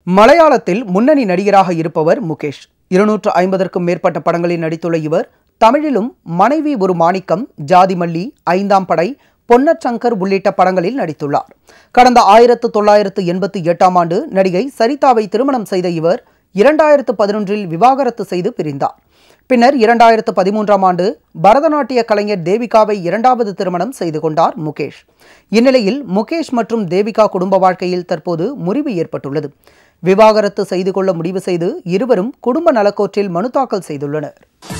மலையாளத்தில் முன்னணி நடிகராக இருப்பவர் முகேஷ் இருநூற்று ஐம்பதற்கும் மேற்பட்ட படங்களில் நடித்துள்ள இவர் தமிழிலும் மனைவி ஒரு மாணிக்கம் ஜாதிமல்லி ஐந்தாம் படை பொன்னச்சங்கர் உள்ளிட்ட படங்களில் நடித்துள்ளார் கடந்த ஆயிரத்து தொள்ளாயிரத்து எண்பத்தி எட்டாம் ஆண்டு நடிகை சரிதாவை திருமணம் செய்த இவர் இரண்டாயிரத்து பதினொன்றில் விவாகரத்து செய்து பிரிந்தார் பின்னர் இரண்டாயிரத்து பதிமூன்றாம் ஆண்டு பரதநாட்டிய கலைஞர் தேவிகாவை இரண்டாவது திருமணம் செய்து கொண்டார் முகேஷ் இந்நிலையில் முகேஷ் மற்றும் தேவிகா குடும்ப வாழ்க்கையில் தற்போது முறிவு ஏற்பட்டுள்ளது விவாகரத்து செய்து கொள்ள முடிவு செய்து இருவரும் குடும்ப நலக்கோற்றில் மனு தாக்கல் செய்துள்ளனர்